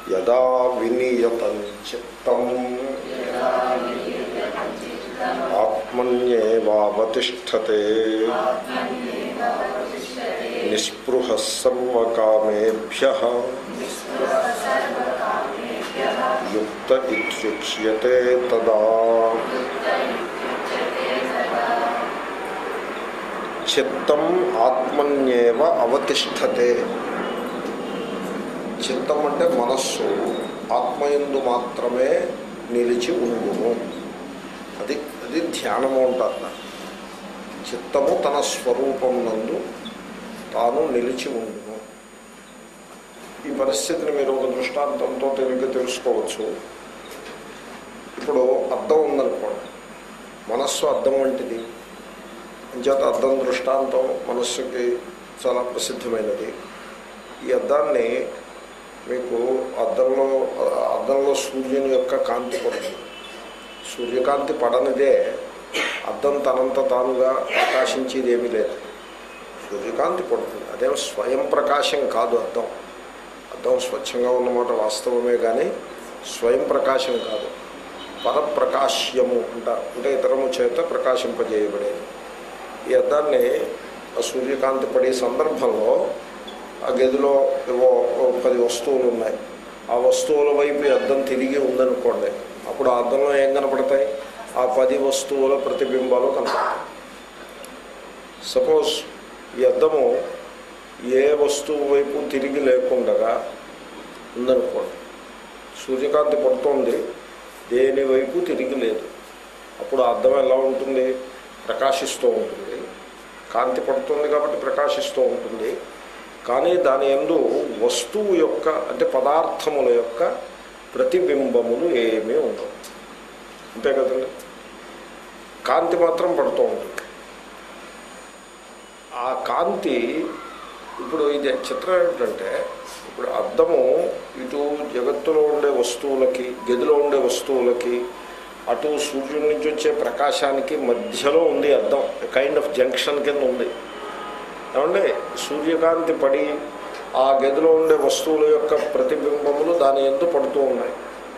యదా వినియతం చిత్తం ఆత్మన్యేవావతిష్టతే నిస్పృహ సర్వకామేభ్య యుక్త ఇత్యుచ్యతే తదా చిత్తం ఆత్మన్యేవ అవతిష్టతే చిత్తం అంటే మనస్సు ఆత్మయందు మాత్రమే నిలిచి ఉండును అది అది ధ్యానము అంటారు దాన్ని. చిత్తము తన స్వరూపం నందు తాను నిలిచి ఉండును ఈ పరిస్థితిని మీరు ఒక దృష్టాంతంతో తెలివిగా తెలుసుకోవచ్చు ఇప్పుడు అద్దం ఉందనుకోండి మనస్సు అద్దం వంటిది అంచేత అద్దం దృష్టాంతం మనస్సుకి చాలా ప్రసిద్ధమైనది ఈ అద్దాన్ని మీకు అద్దంలో అద్దంలో సూర్యుని యొక్క కాంతి పడుతుంది సూర్యకాంతి పడనిదే అద్దం తనంత తానుగా ప్రకాశించేది ఏమీ లేదు సూర్యకాంతి పడుతుంది అదేం స్వయం ప్రకాశం కాదు అద్దం అద్దం స్వచ్ఛంగా ఉన్నమాట వాస్తవమే కానీ స్వయం ప్రకాశం కాదు పరప్రకాశ్యము అంటారు అంటే ఇతరము చేత ప్రకాశింపజేయబడేది ఈ అద్దాన్ని ఆ సూర్యకాంతి పడే సందర్భంలో ఆ గదిలో ఏవో ఓ పది వస్తువులు ఉన్నాయి ఆ వస్తువుల వైపు ఈ అద్దం తిరిగి ఉందనుకోండి అప్పుడు ఆ అద్దంలో ఏం కనపడతాయి ఆ పది వస్తువుల ప్రతిబింబాలు కనపడతాయి సపోజ్ ఈ అద్దము ఏ వస్తువు వైపు తిరిగి లేకుండగా ఉందనుకోండి సూర్యకాంతి పడుతోంది దేని వైపు తిరిగి లేదు అప్పుడు ఆ అద్దం ఎలా ఉంటుంది ప్రకాశిస్తూ ఉంటుంది కాంతి పడుతుంది కాబట్టి ప్రకాశిస్తూ ఉంటుంది కానీ దాని ఎందు వస్తువు యొక్క అంటే పదార్థముల యొక్క ప్రతిబింబములు ఏమీ ఉండవు అంతే కదండి కాంతి మాత్రం పడుతూ ఉంటుంది ఆ కాంతి ఇప్పుడు ఇది చిత్రం ఏమిటంటే ఇప్పుడు అద్దము ఇటు జగత్తులో ఉండే వస్తువులకి గదిలో ఉండే వస్తువులకి అటు సూర్యుడి నుంచి వచ్చే ప్రకాశానికి మధ్యలో ఉంది అద్దం కైండ్ ఆఫ్ జంక్షన్ కింద ఉంది ఏమండి సూర్యకాంతి పడి ఆ గదిలో ఉండే వస్తువుల యొక్క ప్రతిబింబములు దాని ఎందు పడుతూ ఉన్నాయి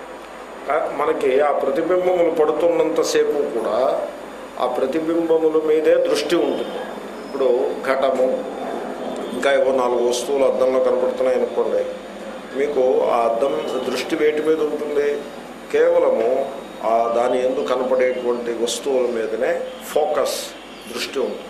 కా- మనకి ఆ ప్రతిబింబములు పడుతున్నంతసేపు కూడా ఆ ప్రతిబింబముల మీదే దృష్టి ఉంటుంది ఇప్పుడు ఘటము ఇంకా ఏవో నాలుగు వస్తువులు అద్దంలో కనపడుతున్నాయి అనుకోండి మీకు ఆ అద్దం దృష్టి వేటి మీద ఉంటుంది కేవలము ఆ దాని ఎందు కనపడేటువంటి వస్తువుల మీదనే ఫోకస్ దృష్టి ఉంటుంది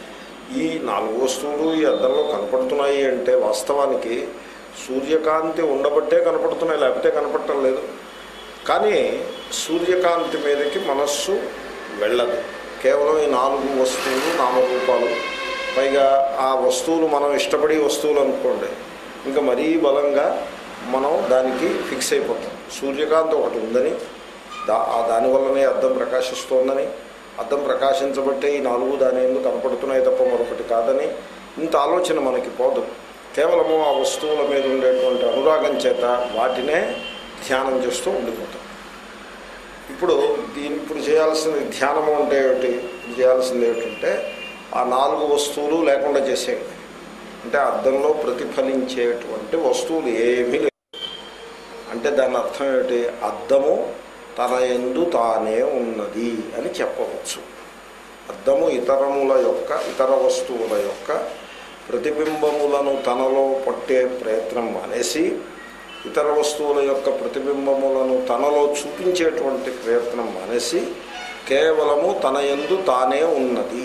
ఈ నాలుగు వస్తువులు ఈ అద్దంలో కనపడుతున్నాయి అంటే వాస్తవానికి సూర్యకాంతి ఉండబట్టే కనపడుతున్నాయి లేకపోతే కనపడటం లేదు కానీ సూర్యకాంతి మీదకి మనస్సు వెళ్ళదు కేవలం ఈ నాలుగు వస్తువులు నామరూపాలు పైగా ఆ వస్తువులు మనం ఇష్టపడే వస్తువులు అనుకోండి ఇంకా మరీ బలంగా మనం దానికి ఫిక్స్ అయిపోతాం సూర్యకాంతి ఒకటి ఉందని దా ఆ దానివల్లనే అద్దం ప్రకాశిస్తోందని అద్దం ప్రకాశించబట్టే ఈ నాలుగు దాని ఎందుకు కనపడుతున్నాయి తప్ప మరొకటి కాదని ఇంత ఆలోచన మనకి పోదు కేవలము ఆ వస్తువుల మీద ఉండేటువంటి అనురాగం చేత వాటినే ధ్యానం చేస్తూ ఉండిపోతాం ఇప్పుడు దీని ఇప్పుడు చేయాల్సింది ధ్యానము అంటే ఏమిటి ఇప్పుడు చేయాల్సింది ఏమిటంటే ఆ నాలుగు వస్తువులు లేకుండా చేసేయండి అంటే అద్దంలో ప్రతిఫలించేటువంటి వస్తువులు ఏమీ లేవు అంటే దాని అర్థం ఏమిటి అద్దము తన ఎందు తానే ఉన్నది అని చెప్పవచ్చు అద్దము ఇతరముల యొక్క ఇతర వస్తువుల యొక్క ప్రతిబింబములను తనలో పట్టే ప్రయత్నం మానేసి ఇతర వస్తువుల యొక్క ప్రతిబింబములను తనలో చూపించేటువంటి ప్రయత్నం మానేసి కేవలము తన ఎందు తానే ఉన్నది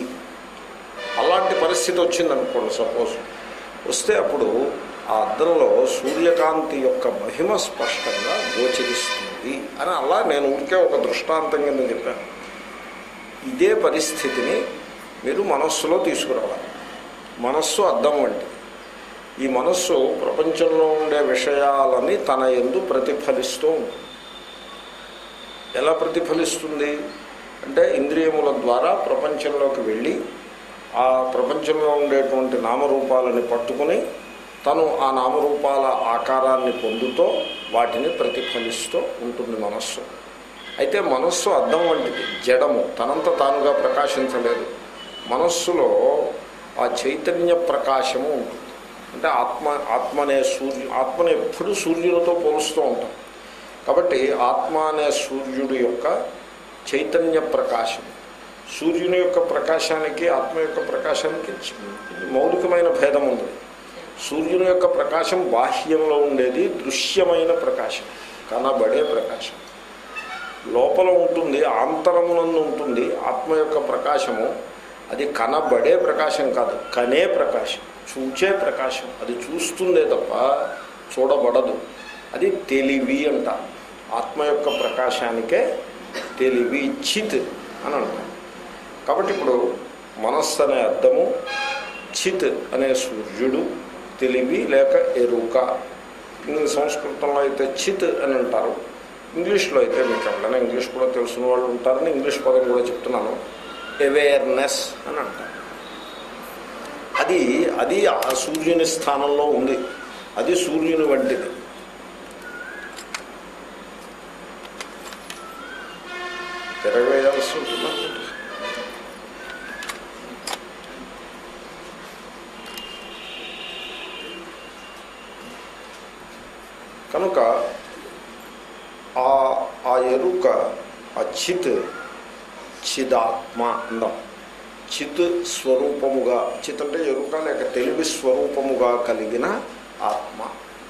అలాంటి పరిస్థితి వచ్చిందనుకోండి సపోజ్ వస్తే అప్పుడు ఆ అద్దంలో సూర్యకాంతి యొక్క మహిమ స్పష్టంగా గోచరిస్తుంది అని అలా నేను ఊరికే ఒక దృష్టాంతం కింద చెప్పాను ఇదే పరిస్థితిని మీరు మనస్సులో తీసుకురావాలి మనస్సు అద్దం వంటిది ఈ మనస్సు ప్రపంచంలో ఉండే విషయాలని తన ఎందు ప్రతిఫలిస్తూ ఉంటుంది ఎలా ప్రతిఫలిస్తుంది అంటే ఇంద్రియముల ద్వారా ప్రపంచంలోకి వెళ్ళి ఆ ప్రపంచంలో ఉండేటువంటి నామరూపాలని పట్టుకుని తను ఆ నామరూపాల ఆకారాన్ని పొందుతూ వాటిని ప్రతిఫలిస్తూ ఉంటుంది మనస్సు అయితే మనస్సు అద్దం వంటిది జడము తనంత తానుగా ప్రకాశించలేదు మనస్సులో ఆ చైతన్య ప్రకాశము ఉంటుంది అంటే ఆత్మ ఆత్మ అనే సూర్యు ఆత్మను ఎప్పుడు సూర్యునితో పోలుస్తూ ఉంటాం కాబట్టి ఆత్మ అనే సూర్యుడు యొక్క చైతన్య ప్రకాశం సూర్యుని యొక్క ప్రకాశానికి ఆత్మ యొక్క ప్రకాశానికి మౌలికమైన భేదం ఉంది సూర్యుని యొక్క ప్రకాశం బాహ్యంలో ఉండేది దృశ్యమైన ప్రకాశం కనబడే ప్రకాశం లోపల ఉంటుంది ఆంతరమునందు ఉంటుంది ఆత్మ యొక్క ప్రకాశము అది కనబడే ప్రకాశం కాదు కనే ప్రకాశం చూచే ప్రకాశం అది చూస్తుందే తప్ప చూడబడదు అది తెలివి అంట ఆత్మ యొక్క ప్రకాశానికే తెలివి చిత్ అని అంటాం కాబట్టి ఇప్పుడు మనస్సు అనే అర్థము చిత్ అనే సూర్యుడు తెలివి లేక ఎరుక ఇంగ్లీష్ సంస్కృతంలో అయితే చిత్ అని అంటారు ఇంగ్లీష్లో అయితే మీకు ఎవరైనా ఇంగ్లీష్ కూడా తెలిసిన వాళ్ళు ఉంటారని ఇంగ్లీష్ పదం కూడా చెప్తున్నాను అవేర్నెస్ అని అంటారు అది అది ఆ సూర్యుని స్థానంలో ఉంది అది సూర్యుని వంటిది తిరగవేయాల్సి ఉంటుంది అనుకుంటా. కనుక ఆ ఆ ఎరుక ఆ చిత్ చిదాత్మ అందాం చిత్ స్వరూపముగా చిత్ అంటే ఎరుక లేక తెలివి స్వరూపముగా కలిగిన ఆత్మ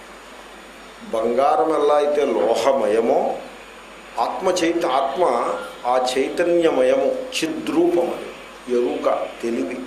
బంగారం ఎలా అయితే లోహమయమో ఆత్మ చైత ఆత్మ ఆ చైతన్యమయము చిద్రూపం అది ఎరుక తెలివి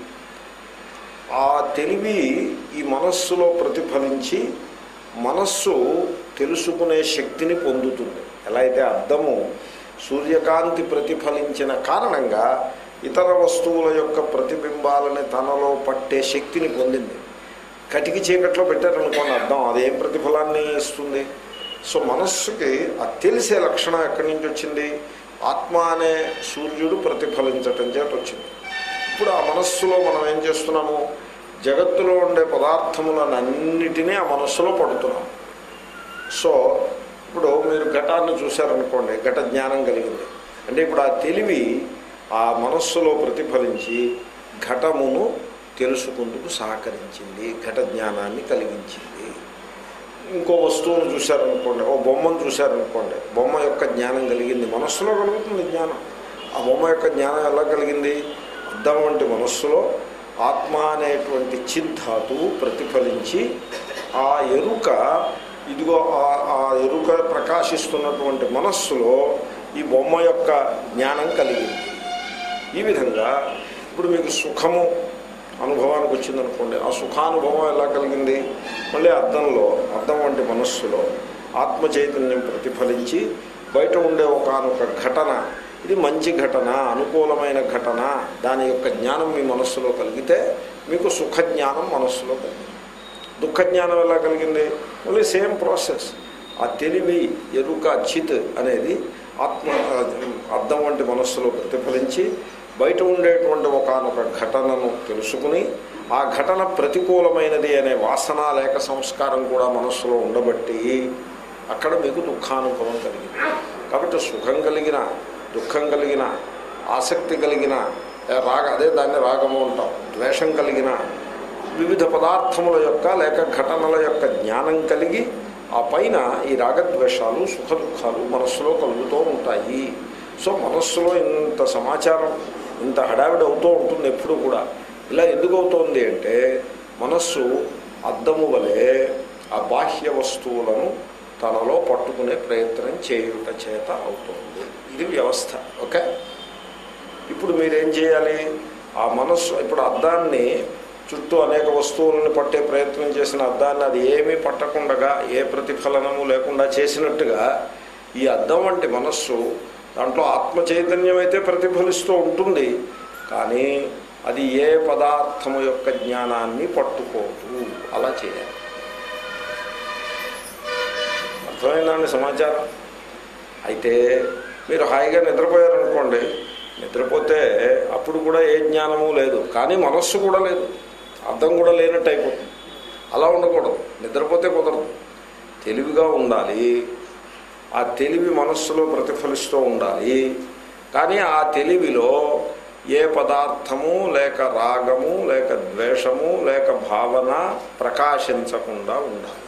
ఆ తెలివి ఈ మనస్సులో ప్రతిఫలించి మనస్సు తెలుసుకునే శక్తిని పొందుతుంది ఎలా అయితే అద్దము సూర్యకాంతి ప్రతిఫలించిన కారణంగా ఇతర వస్తువుల యొక్క ప్రతిబింబాలని తనలో పట్టే శక్తిని పొందింది కటికి చీకట్లో పెట్టారనుకోండి అర్థం అదేం ప్రతిఫలాన్ని ఇస్తుంది సో మనస్సుకి ఆ తెలిసే లక్షణం ఎక్కడి నుంచి వచ్చింది ఆత్మ అనే సూర్యుడు ప్రతిఫలించటం చేత వచ్చింది ఇప్పుడు ఆ మనస్సులో మనం ఏం చేస్తున్నాము జగత్తులో ఉండే పదార్థములనన్నిటినీ ఆ మనస్సులో పడుతున్నాం సో ఇప్పుడు మీరు ఘటాన్ని చూశారనుకోండి ఘట జ్ఞానం కలిగింది అంటే ఇప్పుడు ఆ తెలివి ఆ మనస్సులో ప్రతిఫలించి ఘటమును తెలుసుకుందుకు సహకరించింది ఘట జ్ఞానాన్ని కలిగించింది ఇంకో వస్తువును చూశారనుకోండి ఓ బొమ్మను చూశారనుకోండి బొమ్మ యొక్క జ్ఞానం కలిగింది మనస్సులో కలుగుతుంది జ్ఞానం ఆ బొమ్మ యొక్క జ్ఞానం ఎలా కలిగింది అద్దం వంటి మనస్సులో ఆత్మ అనేటువంటి చిద్ధాతువు ప్రతిఫలించి ఆ ఎరుక ఇదిగో ఆ- ఆ ఎరుక ప్రకాశిస్తున్నటువంటి మనస్సులో ఈ బొమ్మ యొక్క జ్ఞానం కలిగింది ఈ విధంగా ఇప్పుడు మీకు సుఖము అనుభవానికి వచ్చిందనుకోండి ఆ సుఖానుభవం ఎలా కలిగింది మళ్ళీ అర్థంలో అర్థం వంటి మనస్సులో ఆత్మ చైతన్యం ప్రతిఫలించి బయట ఉండే ఒకనొక ఘటన ఇది మంచి ఘటన అనుకూలమైన ఘటన దాని యొక్క జ్ఞానం మీ మనస్సులో కలిగితే మీకు సుఖ జ్ఞానం మనస్సులో కలిగింది దుఃఖ జ్ఞానం ఎలా కలిగింది మళ్ళీ సేమ్ ప్రాసెస్ ఆ తెలివి ఎరుక చిత్ అనేది ఆత్మ అర్థం వంటి మనస్సులో ప్రతిఫలించి బయట ఉండేటువంటి ఒకనొక ఘటనను తెలుసుకుని ఆ ఘటన ప్రతికూలమైనది అనే వాసన లేక సంస్కారం కూడా మనస్సులో ఉండబట్టి అక్కడ మీకు దుఃఖానుభవం కలిగింది కాబట్టి సుఖం కలిగిన దుఃఖం కలిగిన ఆసక్తి కలిగిన ఏ రాగ అదే దాన్ని రాగము అంటాం ద్వేషం కలిగిన వివిధ పదార్థముల యొక్క లేక ఘటనల యొక్క జ్ఞానం కలిగి ఆ పైన ఈ రాగద్వేషాలు సుఖ దుఃఖాలు మనస్సులో కలుగుతూ ఉంటాయి సో మనస్సులో ఇంత సమాచారం ఇంత హడావిడి అవుతూ ఉంటుంది ఎప్పుడు కూడా ఇలా ఎందుకు అవుతోంది అంటే మనస్సు అద్దము వలె ఆ బాహ్య వస్తువులను తనలో పట్టుకునే ప్రయత్నం చేయుట చేత అవుతుంది ఇది వ్యవస్థ ఓకే ఇప్పుడు మీరేం చేయాలి ఆ మనస్సు ఇప్పుడు అద్దాన్ని చుట్టూ అనేక వస్తువులను పట్టే ప్రయత్నం చేసిన అద్దాన్ని అది ఏమీ పట్టకుండగా ఏ ప్రతిఫలనము లేకుండా చేసినట్టుగా ఈ అద్దం వంటి మనస్సు దాంట్లో ఆత్మ చైతన్యం అయితే ప్రతిఫలిస్తూ ఉంటుంది కానీ అది ఏ పదార్థము యొక్క జ్ఞానాన్ని పట్టుకోదు అలా చేయాలి అర్థమైందండి సమాచారం అయితే మీరు హాయిగా నిద్రపోయారనుకోండి నిద్రపోతే అప్పుడు కూడా ఏ జ్ఞానము లేదు కానీ మనస్సు కూడా లేదు అర్థం కూడా లేనట్టు అయిపోతుంది అలా ఉండకూడదు నిద్రపోతే కుదరదు తెలివిగా ఉండాలి ఆ తెలివి మనస్సులో ప్రతిఫలిస్తూ ఉండాలి కానీ ఆ తెలివిలో ఏ పదార్థము లేక రాగము లేక ద్వేషము లేక భావన ప్రకాశించకుండా ఉండాలి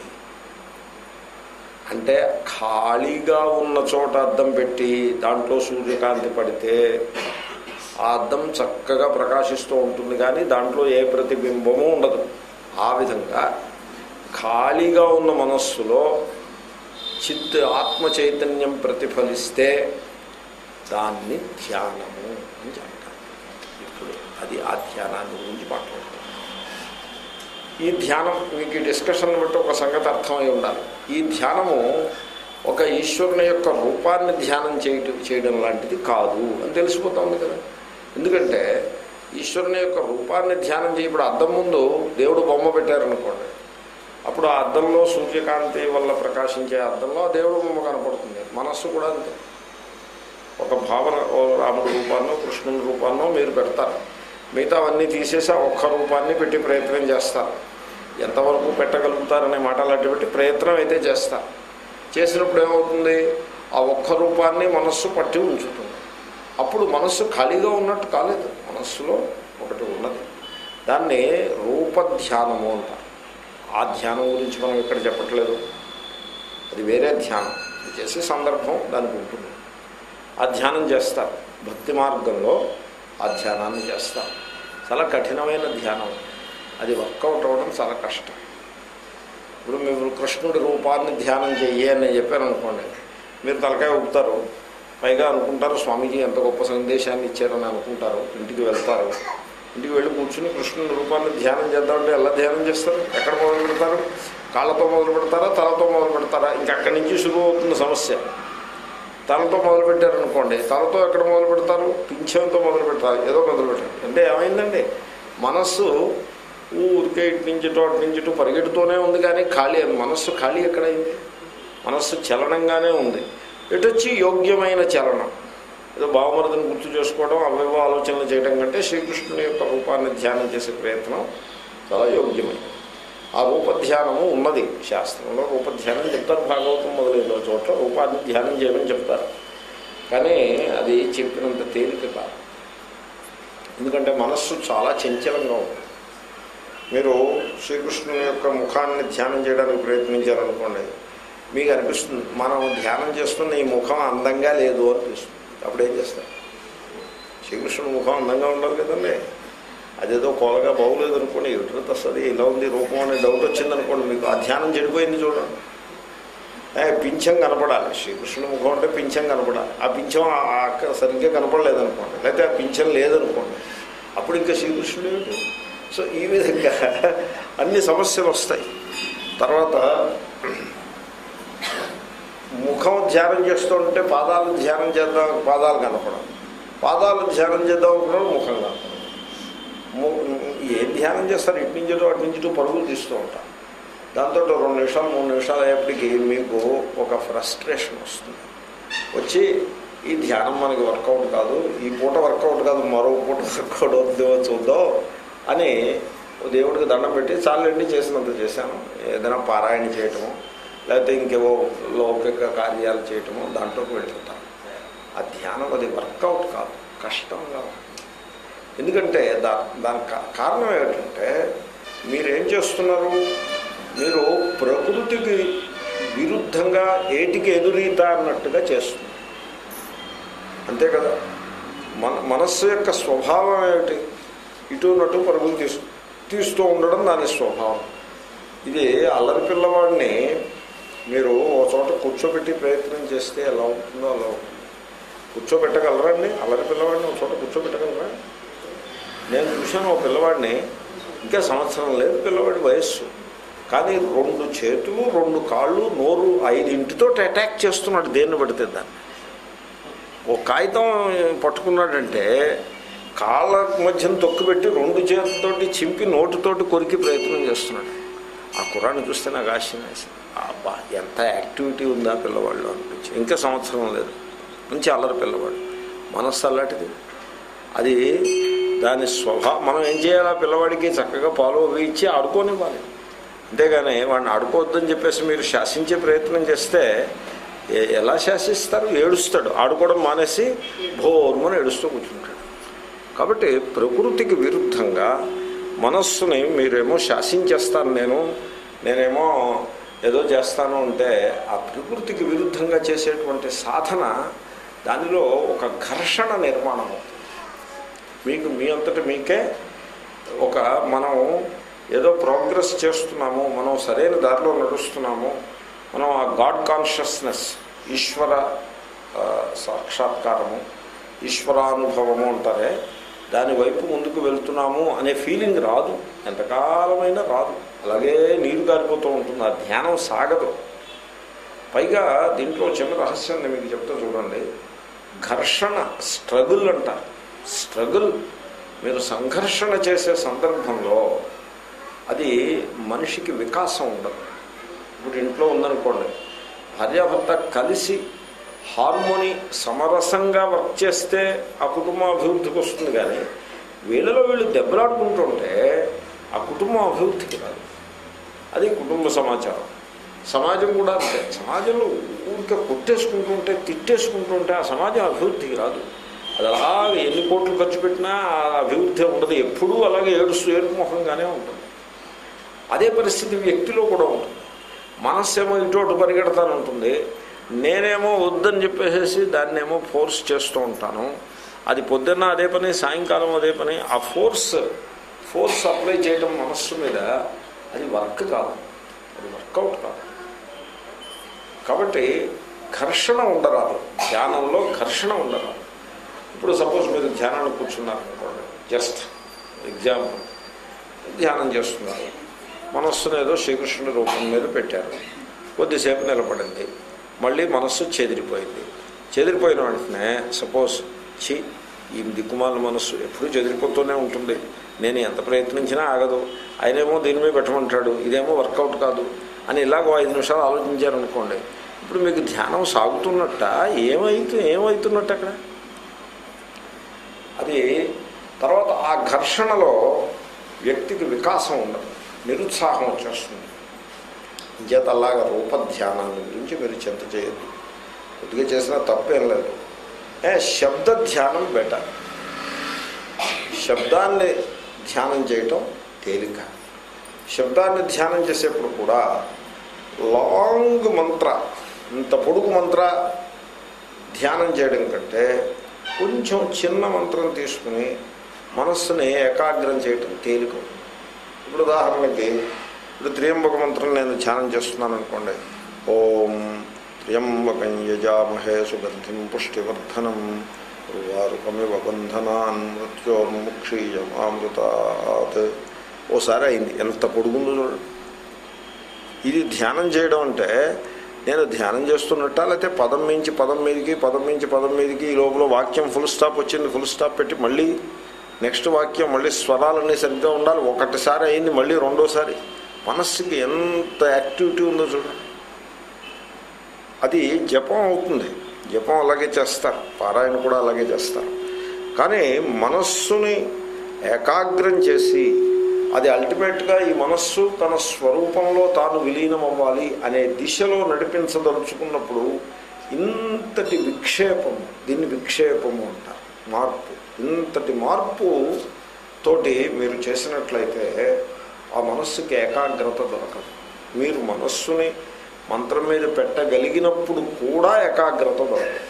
అంటే ఖాళీగా ఉన్న చోట అద్దం పెట్టి దాంట్లో సూర్యకాంతి పడితే ఆ అద్దం చక్కగా ప్రకాశిస్తూ ఉంటుంది కానీ దాంట్లో ఏ ప్రతిబింబము ఉండదు ఆ విధంగా ఖాళీగా ఉన్న మనస్సులో చిత్ ఆత్మ చైతన్యం ప్రతిఫలిస్తే దాన్ని ధ్యానము అని చెప్తారు ఇప్పుడు అది ఆ ధ్యానాన్ని గురించి మాట్లాడుతాం ఈ ధ్యానం మీకు ఈ డిస్కషన్ బట్టి ఒక సంగతి అర్థమై ఉండాలి ఈ ధ్యానము ఒక ఈశ్వరుని యొక్క రూపాన్ని ధ్యానం చేయటం చేయడం లాంటిది కాదు అని తెలిసిపోతుంది కదా ఎందుకంటే ఈశ్వరుని యొక్క రూపాన్ని ధ్యానం చేయ ఇప్పుడు అద్దం ముందు దేవుడు బొమ్మ పెట్టారనుకోండి అప్పుడు ఆ అద్దంలో సూర్యకాంతి వల్ల ప్రకాశించే అద్దంలో ఆ దేవుడు బొమ్మ కనపడుతుంది మనస్సు కూడా అంతే ఒక భావన ఓ రాముడి రూపాన్నో కృష్ణుని రూపాన్నో మీరు పెడతారు మిగతావన్నీ తీసేసి ఆ ఒక్క రూపాన్ని పెట్టి ప్రయత్నం చేస్తారు ఎంతవరకు పెట్టగలుగుతారనే మాటలు అడ్డు పెట్టి ప్రయత్నం అయితే చేస్తారు చేసినప్పుడు ఏమవుతుంది ఆ ఒక్క రూపాన్ని మనస్సు పట్టి ఉంచుతుంది అప్పుడు మనస్సు ఖాళీగా ఉన్నట్టు కాలేదు మనస్సులో ఒకటి ఉన్నది దాన్ని రూపధ్యానము అంటారు ఆ ధ్యానం గురించి మనం ఇక్కడ చెప్పట్లేదు అది వేరే ధ్యానం ఇది చేసే సందర్భం దానికి ఉంటుంది ఆ ధ్యానం చేస్తారు భక్తి మార్గంలో ఆ ధ్యానాన్ని చేస్తారు చాలా కఠినమైన ధ్యానం అది వర్కౌట్ అవ్వడం చాలా కష్టం ఇప్పుడు మీరు కృష్ణుడి రూపాన్ని ధ్యానం చెయ్యి అని చెప్పాను అనుకోండి మీరు తలకాయ ఊపుతారు పైగా అనుకుంటారు స్వామీజీ ఎంత గొప్ప సందేశాన్ని ఇచ్చారని అనుకుంటారు ఇంటికి వెళ్తారు ఇంటికి వెళ్ళి కూర్చుని కృష్ణుడి రూపాన్ని ధ్యానం చేద్దామంటే ఎలా ధ్యానం చేస్తారు ఎక్కడ మొదలు పెడతారు కాళ్ళతో మొదలు పెడతారా తలతో మొదలు పెడతారా ఇంకా అక్కడి నుంచి శురువు అవుతుంది సమస్య తలతో మొదలు పెట్టారనుకోండి తలతో ఎక్కడ మొదలు పెడతారు పింఛంతో మొదలు పెడతారు ఏదో మొదలు పెట్టారు అంటే ఏమైందండి మనస్సు ఊరికే ఇటు నుంచి ఇటు అటు నుంచి ఇటు పరిగెడుతూనే ఉంది కానీ ఖాళీ అది మనస్సు ఖాళీ ఎక్కడైంది మనస్సు చలనంగానే ఉంది ఇటు వచ్చి యోగ్యమైన చలనం ఏదో భావమరదని గుర్తు చేసుకోవడం అవేవో ఆలోచనలు చేయడం కంటే శ్రీకృష్ణుని యొక్క రూపాన్ని ధ్యానం చేసే ప్రయత్నం చాలా యోగ్యమైనది ఆ రూపధ్యానము ఉన్నది శాస్త్రంలో రూపధ్యానం చెప్తారు భాగవతం మొదలైన చోట్ల రూపాన్ని ధ్యానం చేయమని చెప్తారు కానీ అది చెప్పినంత తేలిక కాదు ఎందుకంటే మనస్సు చాలా చంచలంగా ఉంటుంది మీరు శ్రీకృష్ణుని యొక్క ముఖాన్ని ధ్యానం చేయడానికి ప్రయత్నించారనుకోండి మీకు అనిపిస్తుంది మనం ధ్యానం చేస్తున్న ఈ ముఖం అందంగా లేదు అనిపిస్తుంది అప్పుడు ఏం చేస్తారు శ్రీకృష్ణుని ముఖం అందంగా ఉండాలి కదండి అదేదో కోలగా బాగులేదు అనుకోండి ఎదురు వస్తుంది ఇలా ఉంది రూపం అనే డౌట్ వచ్చిందనుకోండి మీకు ఆ ధ్యానం చెడిపోయింది చూడండి ఏ, పింఛం కనపడాలి శ్రీకృష్ణుని ముఖం అంటే పింఛం కనపడాలి ఆ పింఛం ఆ- ఆ అక్క సరిగ్గా కనపడలేదనుకోండి లేకపోతే ఆ పింఛం లేదనుకోండి అప్పుడు ఇంకా శ్రీకృష్ణుడు ఏమిటి సో ఈ విధంగా అన్ని సమస్యలు వస్తాయి తర్వాత ముఖం ధ్యానం చేస్తుంటే పాదాలు ధ్యానం చేద్దాం పాదాలు కనపడాలి పాదాలు ధ్యానం చేద్దాం అనుకున్నాడు ముఖం కనపడదు ము- ఏం ధ్యానం చేస్తారు ఇటు నుంచి ఇటు, అటు నుంచి ఇటు పరుగులు తీస్తూ ఉంటారు దాంతో రెండు నిమిషాలు మూడు నిమిషాలు అయ్యేప్పటికీ మీకు ఒక ఫ్రస్ట్రేషన్ వస్తుంది వచ్చి ఈ ధ్యానం మనకి వర్కౌట్ కాదు ఈ పూట వర్కౌట్ కాదు మరో పూట వర్కౌట్ అవుతుందో చూద్దాం అని ఓ దేవుడికి దండం పెట్టి చాలండి చేసినంత చేశాను ఏదైనా పారాయణ చేయటము లేకపోతే ఇంకేవో లౌకిక కార్యాలు చేయటము దాంట్లోకి వెళ్ళిపోతాను ఆ ధ్యానం అది వర్కౌట్ కాదు కష్టంగా ఉంది ఎందుకంటే దా దానికి కా- కారణం ఏమిటంటే మీరేం చేస్తున్నారు మీరు ప్రకృతికి విరుద్ధంగా ఏటికి ఎదురీత అన్నట్టుగా చేస్తున్నారు అంతే కదా మన మనస్సు యొక్క స్వభావం ఏమిటి ఇటు నటు పరుగులు తీసు తీస్తూ ఉండడం దాని స్వభావం ఇది అల్లరి పిల్లవాడిని మీరు ఒక చోట కూర్చోబెట్టి ప్రయత్నం చేస్తే ఎలా ఉంటుందో అలా ఉంటుంది కూర్చోబెట్టగలరా అండి అల్లరి పిల్లవాడిని ఒక చోట కూర్చోబెట్టగలరా నేను చూశాను ఒక పిల్లవాడిని ఇంకా సంవత్సరం లేదు పిల్లవాడి వయస్సు కానీ రెండు చేతులు రెండు కాళ్ళు నోరు ఐదింటితో అటాక్ చేస్తున్నాడు దేన్ని పడితే దాన్ని ఒక కాగితం పట్టుకున్నాడంటే కాళ్ళ మధ్యన తొక్కుపెట్టి రెండు చేతులతోటి చింపి నోటితోటి కొరికి ప్రయత్నం చేస్తున్నాడు ఆ కుర్రాన్ని చూస్తే నాకు ఆశ్చర్యం వేసింది అబ్బా ఎంత యాక్టివిటీ ఉందా పిల్లవాళ్ళు అనిపించి ఇంకా సంవత్సరం లేదు మంచి అల్లరి పిల్లవాడు మనస్సు అల్లటిది అది దాని స్వభావం మనం ఏం చేయాలి ఆ పిల్లవాడికి చక్కగా పాలు అవి ఇచ్చి ఆడుకోనివ్వాలి అంతేగాని వాడిని ఆడుకోవద్దని చెప్పేసి మీరు శాసించే ప్రయత్నం చేస్తే ఎ- ఎలా శాసిస్తారు ఏడుస్తాడు ఆడుకోవడం మానేసి భోర్మని ఏడుస్తూ కూర్చుంటాడు కాబట్టి ప్రకృతికి విరుద్ధంగా మనస్సుని మీరేమో శాసించేస్తాను నేను నేనేమో ఏదో చేస్తాను అంటే ఆ ప్రకృతికి విరుద్ధంగా చేసేటువంటి సాధన దానిలో ఒక ఘర్షణ నిర్మాణం అవుతుంది మీకు మీ అంతటి మీకే ఒక మనం ఏదో ప్రోగ్రెస్ చేస్తున్నాము మనం సరైన దారిలో నడుస్తున్నాము మనం ఆ గాడ్ కాన్షియస్నెస్ ఈశ్వర ఆ, సాక్షాత్కారము ఈశ్వరానుభవము అంటారే దాని వైపు ముందుకు వెళ్తున్నాము అనే ఫీలింగ్ రాదు ఎంతకాలమైనా రాదు అలాగే నీరు కారిపోతూ ఉంటుంది ఆ ధ్యానం సాగదు పైగా దీంట్లో చిన్న రహస్యం నేను మీకు చెప్తా చూడండి ఘర్షణ స్ట్రగుల్ అంటారు స్ట్రగుల్ మీరు సంఘర్షణ చేసే సందర్భంలో అది మనిషికి వికాసం ఉండదు ఇప్పుడు ఇంట్లో ఉందనుకోండి భార్యాభర్త కలిసి హార్మోని సమరసంగా వర్క్ చేస్తే ఆ కుటుంబం అభివృద్ధికి వస్తుంది కానీ వీళ్ళలో వీళ్ళు దెబ్బలాడుకుంటుంటే ఆ కుటుంబం అభివృద్ధికి రాదు అది కుటుంబ సమాచారం సమాజం కూడా అంతే సమాజంలో ఊరికే కొట్టేసుకుంటుంటే తిట్టేసుకుంటుంటే ఆ సమాజం అభివృద్ధికి రాదు అది అలాగే ఎన్ని కోట్లు ఖర్చు పెట్టినా ఆ అభివృద్ధి ఉండదు ఎప్పుడూ అలాగే ఏడుస్తూ ఏడుముఖంగానే ఉంటుంది అదే పరిస్థితి వ్యక్తిలో కూడా ఉంటుంది మనస్సేమో ఇటు అటు పరిగెడతాను ఉంటుంది నేనేమో వద్దని చెప్పేసి దాన్నేమో ఫోర్స్ చేస్తూ ఉంటాను అది పొద్దున్న అదే పని సాయంకాలం అదే పని ఆ ఫోర్స్ ఫోర్స్ అప్లై చేయడం మనస్సు మీద అది వర్క్ కాదు అది వర్కౌట్ కాదు కాబట్టి ఘర్షణ ఉండరాదు ధ్యానంలో ఘర్షణ ఉండరాదు ఇప్పుడు సపోజ్ మీరు ధ్యానాన్ని కూర్చున్నారు అనుకోండి జస్ట్ ఎగ్జాంపుల్ ధ్యానం చేస్తున్నారు మనస్సును ఏదో శ్రీకృష్ణుడి రూపం మీద పెట్టారు కొద్దిసేపు నిలబడింది మళ్ళీ మనస్సు చెదిరిపోయింది చెదిరిపోయిన వెంటనే సపోజ్ చి ఈ దిక్కుమాల మనస్సు ఎప్పుడూ చెదిరిపోతూనే ఉంటుంది నేను ఎంత ప్రయత్నించినా ఆగదు ఆయనేమో దీని మీద పెట్టమంటాడు ఇదేమో వర్కౌట్ కాదు అని ఇలాగో ఐదు నిమిషాలు ఆలోచించారనుకోండి ఇప్పుడు మీకు ధ్యానం సాగుతున్నట్ట ఏమైతు ఏమవుతున్నట్టు అక్కడ అది తర్వాత ఆ ఘర్షణలో వ్యక్తికి వికాసం ఉండదు నిరుత్సాహం వచ్చేస్తుంది చేత అలాగా రూపధ్యానాన్ని గురించి మీరు చింత చేయొద్దు కొద్దిగా చేసినా తప్పేం లేదు ఏ శబ్ద ధ్యానం బెటర్ శబ్దాన్ని ధ్యానం చేయటం తేలిక శబ్దాన్ని ధ్యానం చేసేప్పుడు కూడా లాంగ్ మంత్ర ఇంత పొడుగు మంత్ర ధ్యానం చేయడం కంటే కొంచెం చిన్న మంత్రం తీసుకుని మనస్సుని ఏకాగ్రం చేయటం తేలిక ఇప్పుడు ఉదాహరణకి ఇప్పుడు త్రియంబక మంత్రం నేను ధ్యానం చేస్తున్నాను అనుకోండి ఓం త్రియంబకం యజామహే సుగంధిం పుష్టివర్ధనం వారుకమివ బంధనాన్ మృత్యోర్ముక్షీయమామృతాత్ ఓసారి అయింది ఎంత పొడుగుందో చూడండి ఇది ధ్యానం చేయడం అంటే నేను ధ్యానం చేస్తున్నట్ట లేకపోతే పదం మించి పదం మీదకి పదం మించి పదం మీదకి ఈ లోపల వాక్యం ఫుల్ స్టాప్ వచ్చింది ఫుల్ స్టాప్ పెట్టి మళ్ళీ నెక్స్ట్ వాక్యం మళ్ళీ స్వరాలన్నీ సరిగ్గా ఉండాలి ఒకటిసారి అయింది మళ్ళీ రెండోసారి మనస్సుకి ఎంత యాక్టివిటీ ఉందో చూడండి అది జపం అవుతుంది జపం అలాగే చేస్తారు పారాయణ కూడా అలాగే చేస్తారు కానీ మనస్సుని ఏకాగ్రం చేసి అది అల్టిమేట్గా ఈ మనస్సు తన స్వరూపంలో తాను విలీనం అవ్వాలి అనే దిశలో నడిపించదలుచుకున్నప్పుడు ఇంతటి విక్షేపము దీన్ని విక్షేపము అంటారు మార్పు ఇంతటి మార్పు తోటి మీరు చేసినట్లయితే ఆ మనస్సుకి ఏకాగ్రత దొరకదు మీరు మనస్సుని మంత్రం మీద పెట్టగలిగినప్పుడు కూడా ఏకాగ్రత దొరకదు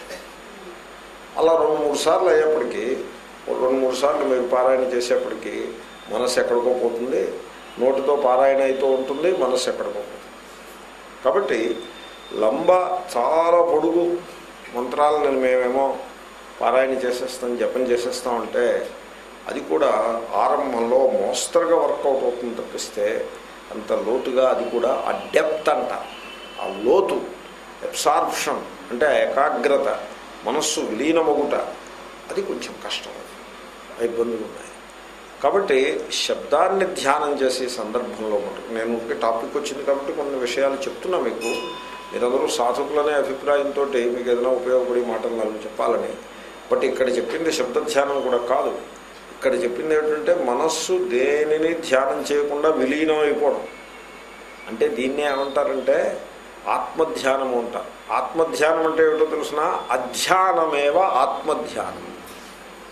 అలా రెండు మూడు సార్లు అయ్యేప్పటికీ రెండు మూడు సార్లు మీరు పారాయణ చేసేప్పటికీ మనస్సు ఎక్కడికో పోతుంది నోటితో పారాయణ అవుతూ ఉంటుంది మనస్సు ఎక్కడికో పోతుంది కాబట్టి లంబ చాలా పొడుగు మంత్రాలను మేమేమో పారాయణ చేసేస్తాం జపం చేసేస్తామంటే అది కూడా ఆరంభంలో మోస్తరుగా వర్కౌట్ అవుతుంది తప్పిస్తే అంత లోతుగా అది కూడా ఆ డెప్త్ అంట ఆ లోతు అబ్సార్ప్షన్ అంటే ఏకాగ్రత మనస్సు విలీనమగుట అది కొంచెం కష్టం ఆ ఇబ్బందులు ఉన్నాయి కాబట్టి శబ్దాన్ని ధ్యానం చేసే సందర్భంలో మటుకు నేను ఉంటే టాపిక్ వచ్చింది కాబట్టి కొన్ని విషయాలు చెప్తున్నా మీకు మీరందరూ సాధకులనే అభిప్రాయంతో మీకు ఏదైనా ఉపయోగపడే మాటలు నాకు చెప్పాలని బట్ ఇక్కడ చెప్పింది శబ్ద ధ్యానం కూడా కాదు ఇక్కడ చెప్పింది ఏంటంటే మనస్సు దేనిని ధ్యానం చేయకుండా విలీనం అయిపోవడం అంటే దీన్నే ఏమంటారంటే ఆత్మధ్యానము అంటారు ఆత్మధ్యానం అంటే ఏమిటో తెలుసిన అధ్యానమేవ ఆత్మధ్యానం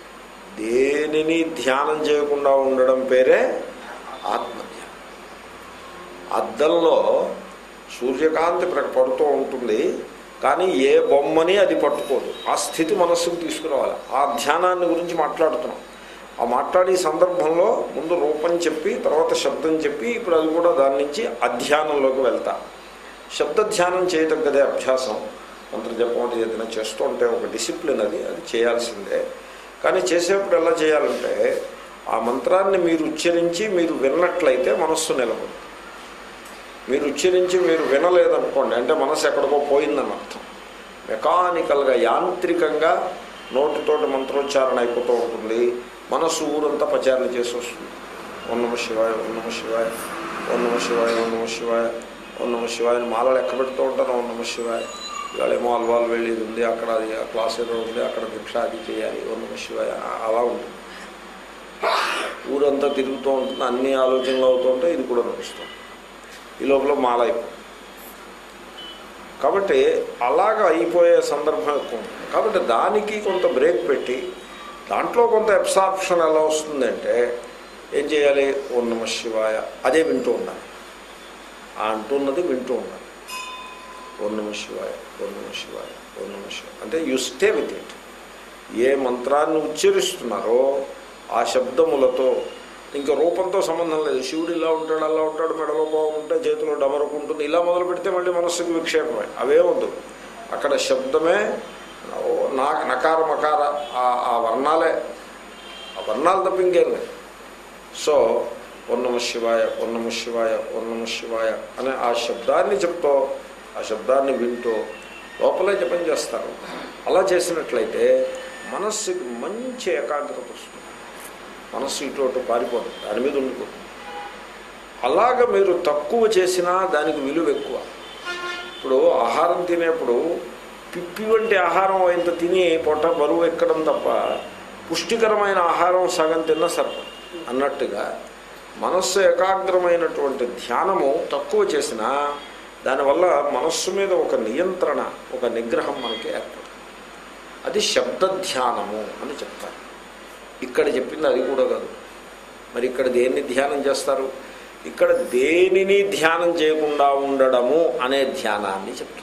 దేనిని ధ్యానం చేయకుండా ఉండడం పేరే ఆత్మధ్యానం అద్దంలో సూర్యకాంతి ప్ర- పడుతూ ఉంటుంది కానీ ఏ బొమ్మని అది పట్టుకోదు ఆ స్థితి మనస్సుకు తీసుకురావాలి ఆ ధ్యానాన్ని గురించి మాట్లాడుతున్నాం ఆ మాట్లాడే సందర్భంలో ముందు రూపం చెప్పి తర్వాత శబ్దం చెప్పి ఇప్పుడు అది కూడా దాని నుంచి అధ్యానంలోకి వెళ్తా శబ్ద ధ్యానం చేయదగ్గదే అభ్యాసం మంత్ర జపం అది ఏదైనా చేస్తూ ఉంటే ఒక డిసిప్లిన్ అది అది చేయాల్సిందే కానీ చేసేప్పుడు ఎలా చేయాలంటే ఆ మంత్రాన్ని మీరు ఉచ్చరించి మీరు విన్నట్లయితే మనస్సు నిలబడు మీరు ఉచ్చరించి మీరు వినలేదనుకోండి అంటే మనసు ఎక్కడికో పోయిందని అర్థం మెకానికల్గా యాంత్రికంగా నోటితోటి మంత్రోచ్చారణ అయిపోతూ ఉంటుంది మనసు ఊరంతా పచారణ చేసి వస్తుంది ఓం నమ శివాయ ఓం నమ శివాయ ఓం నమ శివాయ ఓం నమ శివాయ ఓం నమ శివాయ అని మాలలు ఎక్క పెడుతూ ఉంటాను ఓం నమ శివాయ ఇవాళ ఏమో అల్వాలు వెళ్ళేది ఉంది అక్కడ అది ఆ క్లాస్ ఏదో ఉంది అక్కడ భిక్ష అది చేయాలి ఓం నమ శివాయ ఆ- అలా ఉంటుంది ఊరంతా తిరుగుతూ ఉంటుంది అన్ని ఆలోచనలు అవుతూ ఉంటాయి ఇది కూడా నడుస్తుంది ఈ లోపల మాల అయిపోతుంది కాబట్టి అలాగ అయిపోయే సందర్భం ఎక్కువ ఉంటుంది కాబట్టి దానికి కొంత బ్రేక్ పెట్టి దాంట్లో కొంత అబ్సార్ప్షన్ ఎలా వస్తుందంటే ఏం చేయాలి ఓం నమ శివాయ అదే వింటూ ఉండాలి ఆ అంటున్నది వింటూ ఉండాలి ఓం నమ శివాయ ఓం నమ శివాయ ఓం నమ శివాయ అంటే యు స్టే విత్ ఇట్ ఏ మంత్రాన్ని ఉచ్చరిస్తున్నారో ఆ శబ్దములతో ఇంకా రూపంతో సంబంధం లేదు శివుడు ఇలా ఉంటాడు అలా ఉంటాడు మెడలో బాగుంటే చేతిలో డమరకు ఉంటుంది ఇలా మొదలు పెడితే మళ్ళీ మనస్సుకి విక్షేపమే అవే వద్దు అక్కడ శబ్దమే ఓ నా నకార మకార ఆ- ఆ వర్ణాలే ఆ వర్ణాలు తప్ప ఇంకేం లేదు సో ఓం నమ శివాయ ఓం నమ శివాయ ఓం నమ శివాయ అనే ఆ శబ్దాన్ని చెప్తూ ఆ శబ్దాన్ని వింటూ లోపలే జపం చేస్తారు అలా చేసినట్లయితే మనస్సుకి మంచి ఏకాగ్రత వస్తుంది మనస్సు ఇటు అటు పారిపోదు దాని మీద ఉండిపోతుంది అలాగ మీరు తక్కువ చేసినా దానికి విలువ ఎక్కువ ఇప్పుడు ఆహారం తినేప్పుడు పిప్పి వంటి ఆహారం ఇంత తిని పొట్ట బరువు ఎక్కడం తప్ప పుష్టికరమైన ఆహారం సగం తిన్న సరిపడు అన్నట్టుగా మనస్సు ఏకాగ్రమైనటువంటి ధ్యానము తక్కువ చేసినా దానివల్ల మనస్సు మీద ఒక నియంత్రణ ఒక నిగ్రహం మనకి ఏర్పడుతుంది అది శబ్ద ధ్యానము అని చెప్తారు ఇక్కడ చెప్పింది అది కూడా కాదు మరి ఇక్కడ దేన్ని ధ్యానం చేస్తారు ఇక్కడ దేనిని ధ్యానం చేయకుండా ఉండడము అనే ధ్యానాన్ని చెప్తారు